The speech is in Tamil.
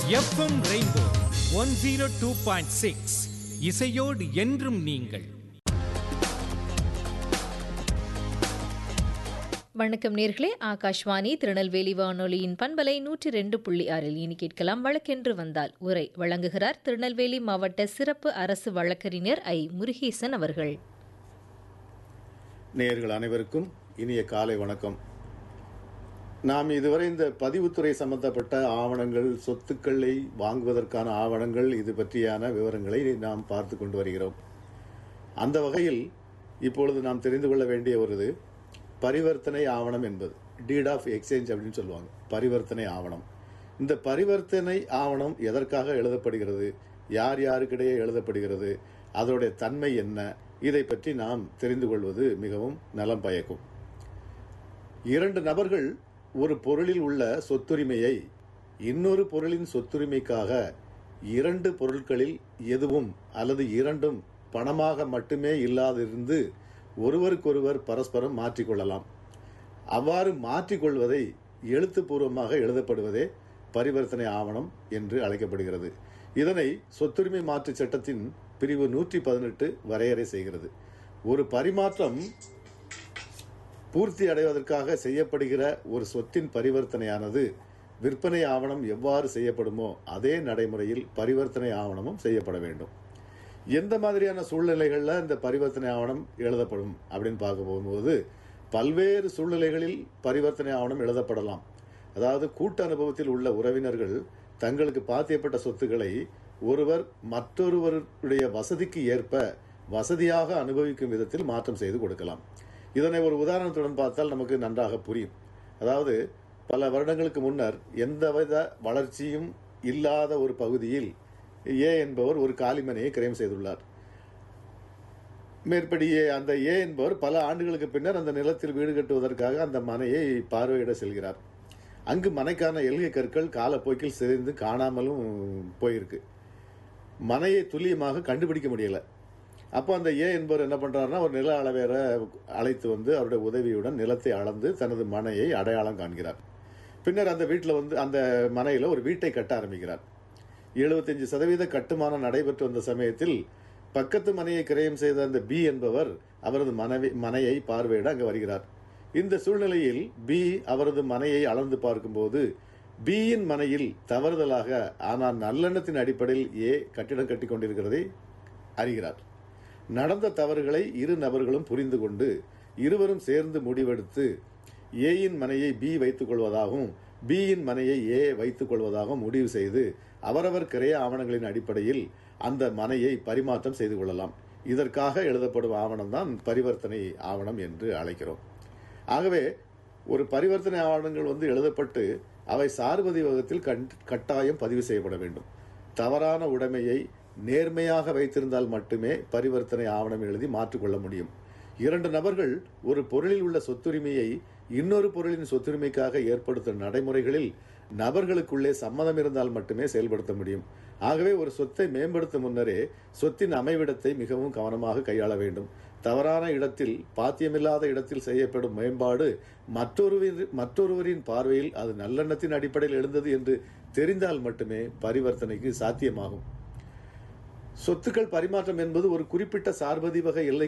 FM rainbow one zero two point six இசையோடு என்றும் நீங்கள் வணக்கம் நேர்களே ஆகாஷ்வாணி திருநெல்வேலி வானொலியின் பண்பலை நூற்றி ரெண்டு புள்ளி ஆறில் இனி கேட்கலாம் வழக்கென்று வந்தால் உரை வழங்குகிறார் திருநெல்வேலி மாவட்ட சிறப்பு அரசு வழக்கறிஞர் ஐ முருகேசன் அவர்கள் நேயர்கள் அனைவருக்கும் இனிய காலை வணக்கம் நாம் இதுவரை இந்த பதிவுத்துறை சம்பந்தப்பட்ட ஆவணங்கள் சொத்துக்களை வாங்குவதற்கான ஆவணங்கள் இது பற்றியான விவரங்களை நாம் பார்த்து கொண்டு வருகிறோம் அந்த வகையில் இப்பொழுது நாம் தெரிந்து கொள்ள வேண்டிய ஒரு இது பரிவர்த்தனை ஆவணம் என்பது டீட் ஆஃப் எக்ஸ்சேஞ்ச் அப்படின்னு சொல்லுவாங்க பரிவர்த்தனை ஆவணம் இந்த பரிவர்த்தனை ஆவணம் எதற்காக எழுதப்படுகிறது யார் யாருக்கிடையே எழுதப்படுகிறது அதனுடைய தன்மை என்ன இதை பற்றி நாம் தெரிந்து கொள்வது மிகவும் நலம் பயக்கும் இரண்டு நபர்கள் ஒரு பொருளில் உள்ள சொத்துரிமையை இன்னொரு பொருளின் சொத்துரிமைக்காக இரண்டு பொருட்களில் எதுவும் அல்லது இரண்டும் பணமாக மட்டுமே இல்லாதிருந்து ஒருவருக்கொருவர் பரஸ்பரம் மாற்றிக்கொள்ளலாம் அவ்வாறு மாற்றிக்கொள்வதை எழுத்துப்பூர்வமாக எழுதப்படுவதே பரிவர்த்தனை ஆவணம் என்று அழைக்கப்படுகிறது இதனை சொத்துரிமை மாற்று சட்டத்தின் பிரிவு நூற்றி பதினெட்டு வரையறை செய்கிறது ஒரு பரிமாற்றம் பூர்த்தி அடைவதற்காக செய்யப்படுகிற ஒரு சொத்தின் பரிவர்த்தனையானது விற்பனை ஆவணம் எவ்வாறு செய்யப்படுமோ அதே நடைமுறையில் பரிவர்த்தனை ஆவணமும் செய்யப்பட வேண்டும் எந்த மாதிரியான சூழ்நிலைகளில் இந்த பரிவர்த்தனை ஆவணம் எழுதப்படும் அப்படின்னு பார்க்க போகும்போது பல்வேறு சூழ்நிலைகளில் பரிவர்த்தனை ஆவணம் எழுதப்படலாம் அதாவது கூட்டு அனுபவத்தில் உள்ள உறவினர்கள் தங்களுக்கு பாத்தியப்பட்ட சொத்துக்களை ஒருவர் மற்றொருவருடைய வசதிக்கு ஏற்ப வசதியாக அனுபவிக்கும் விதத்தில் மாற்றம் செய்து கொடுக்கலாம் இதனை ஒரு உதாரணத்துடன் பார்த்தால் நமக்கு நன்றாக புரியும் அதாவது பல வருடங்களுக்கு முன்னர் எந்தவித வளர்ச்சியும் இல்லாத ஒரு பகுதியில் ஏ என்பவர் ஒரு காலிமனையை கிரயம் செய்துள்ளார் மேற்படி அந்த ஏ என்பவர் பல ஆண்டுகளுக்கு பின்னர் அந்த நிலத்தில் வீடு கட்டுவதற்காக அந்த மனையை பார்வையிட செல்கிறார் அங்கு மனைக்கான எல்கை கற்கள் காலப்போக்கில் சிதைந்து காணாமலும் போயிருக்கு மனையை துல்லியமாக கண்டுபிடிக்க முடியல அப்போ அந்த ஏ என்பவர் என்ன பண்றாருன்னா ஒரு நில அளவேற அழைத்து வந்து அவருடைய உதவியுடன் நிலத்தை அளந்து தனது மனையை அடையாளம் காண்கிறார் பின்னர் அந்த வீட்டில் வந்து அந்த மனையில் ஒரு வீட்டை கட்ட ஆரம்பிக்கிறார் எழுபத்தஞ்சு சதவீத கட்டுமானம் நடைபெற்று வந்த சமயத்தில் பக்கத்து மனையை கிரயம் செய்த அந்த பி என்பவர் அவரது மனைவி மனையை பார்வையிட அங்கு வருகிறார் இந்த சூழ்நிலையில் பி அவரது மனையை அளந்து பார்க்கும்போது பியின் மனையில் தவறுதலாக ஆனால் நல்லெண்ணத்தின் அடிப்படையில் ஏ கட்டிடம் கட்டி கொண்டிருக்கிறதை அறிகிறார் நடந்த தவறுகளை இரு நபர்களும் புரிந்து கொண்டு இருவரும் சேர்ந்து முடிவெடுத்து ஏயின் மனையை பி வைத்துக் கொள்வதாகவும் பியின் மனையை ஏ வைத்துக் கொள்வதாகவும் முடிவு செய்து அவரவர் கிரைய ஆவணங்களின் அடிப்படையில் அந்த மனையை பரிமாற்றம் செய்து கொள்ளலாம் இதற்காக எழுதப்படும் ஆவணம் தான் பரிவர்த்தனை ஆவணம் என்று அழைக்கிறோம் ஆகவே ஒரு பரிவர்த்தனை ஆவணங்கள் வந்து எழுதப்பட்டு அவை சார்பதி வகத்தில் கட்டாயம் பதிவு செய்யப்பட வேண்டும் தவறான உடைமையை நேர்மையாக வைத்திருந்தால் மட்டுமே பரிவர்த்தனை ஆவணம் எழுதி மாற்றிக்கொள்ள முடியும் இரண்டு நபர்கள் ஒரு பொருளில் உள்ள சொத்துரிமையை இன்னொரு பொருளின் சொத்துரிமைக்காக ஏற்படுத்தும் நடைமுறைகளில் நபர்களுக்குள்ளே சம்மதம் இருந்தால் மட்டுமே செயல்படுத்த முடியும் ஆகவே ஒரு சொத்தை மேம்படுத்தும் முன்னரே சொத்தின் அமைவிடத்தை மிகவும் கவனமாக கையாள வேண்டும் தவறான இடத்தில் பாத்தியமில்லாத இடத்தில் செய்யப்படும் மேம்பாடு மற்றொருவர் மற்றொருவரின் பார்வையில் அது நல்லெண்ணத்தின் அடிப்படையில் எழுந்தது என்று தெரிந்தால் மட்டுமே பரிவர்த்தனைக்கு சாத்தியமாகும் சொத்துக்கள் பரிமாற்றம் என்பது ஒரு குறிப்பிட்ட சார்பதி வகை எல்லை